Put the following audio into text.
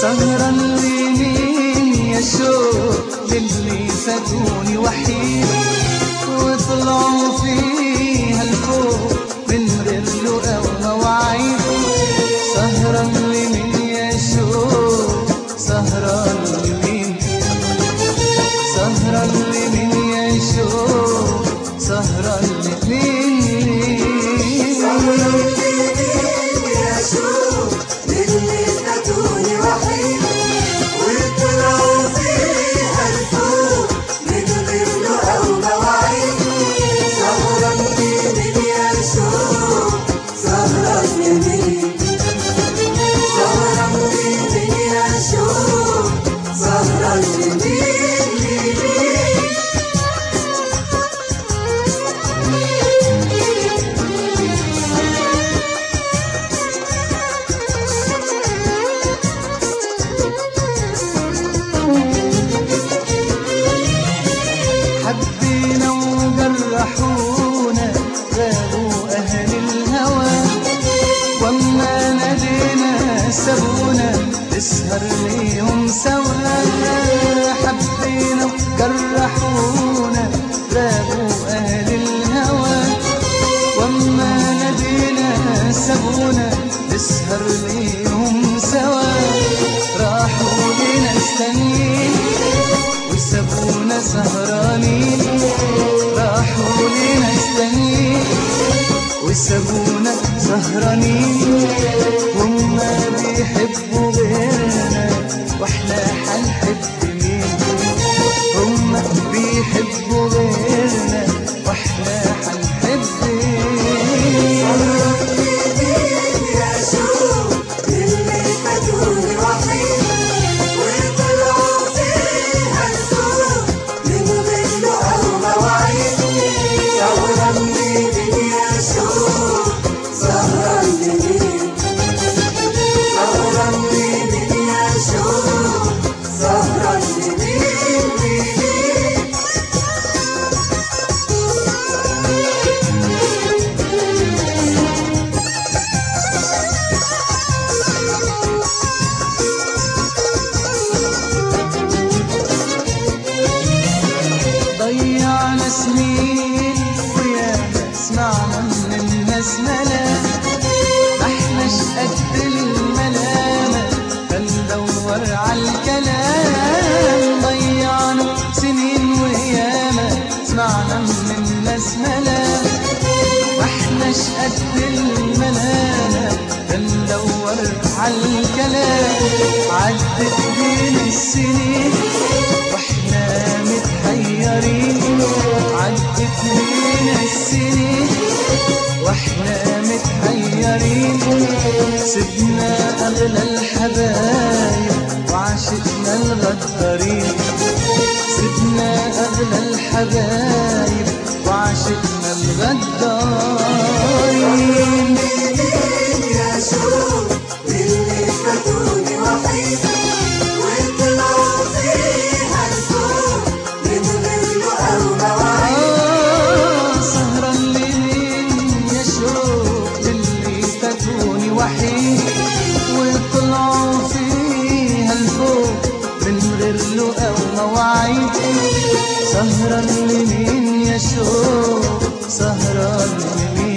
سهرا لمين يا شوق للي فاتوني وحيد وطلعوا فيها الفوق من غير لقا ومواعيد سهرا لمين يا شوق سهرا لمين سهرا لمين يا شوق سهرا لمين يا شوق للي فاتوني وحيد وطلعوا فيها الفوق من غير لقا ومواعيد سهرا لمين يا شوق سهرا لمين سهرا لمين يا شوق سهرا لمين حبينا وجرحونا غابوا أهل الهوى وما نادينا سابونا نسهر ليهم سوا حبينا وجرحونا غابوا أهل الهوى وما نادينا سابونا نسهر ليهم سوا راحوا لنا استنين وسابونا سهرانين راحوا لنا استنين وسابونا سهرانين هما بيحبوا غيرنا واحنا حنحب مين هما بيحبوا غيرنا واحنا حنحب مين يا شوق اللي فاتوني وحيد وطلعوا فيها الفوق من غير لقا ومواعيد سهرا لمين يا شوق سهرا لمين سهرا لمين يا شوق سهرا لمين ضيعنا سنين ويا سمعنا من الناس ملام احناش قد الملامة فندور عالكلام ضيعنا سنين وياما سمعنا من الناس ملام واحناش قد الملامة فندور عالكلام عدت بين السنين واحنا متحيرين عدت بينا السنين واحنا متحيرين سيبنا اغلى الحبايب وعشقنا الغدارين سيبنا اغلى الحبايب وعشقنا الغدارين يا شوق اللي فاتوني وحيد وطلعوا فيها الفوق من غير لقا ومواعيد آه، سهرا لمين يا شوق اللي فاتوني وحيد وطلعوا فيها الفوق من غير لقا ومواعيد سهرا لمين يا شوق سهرا لمين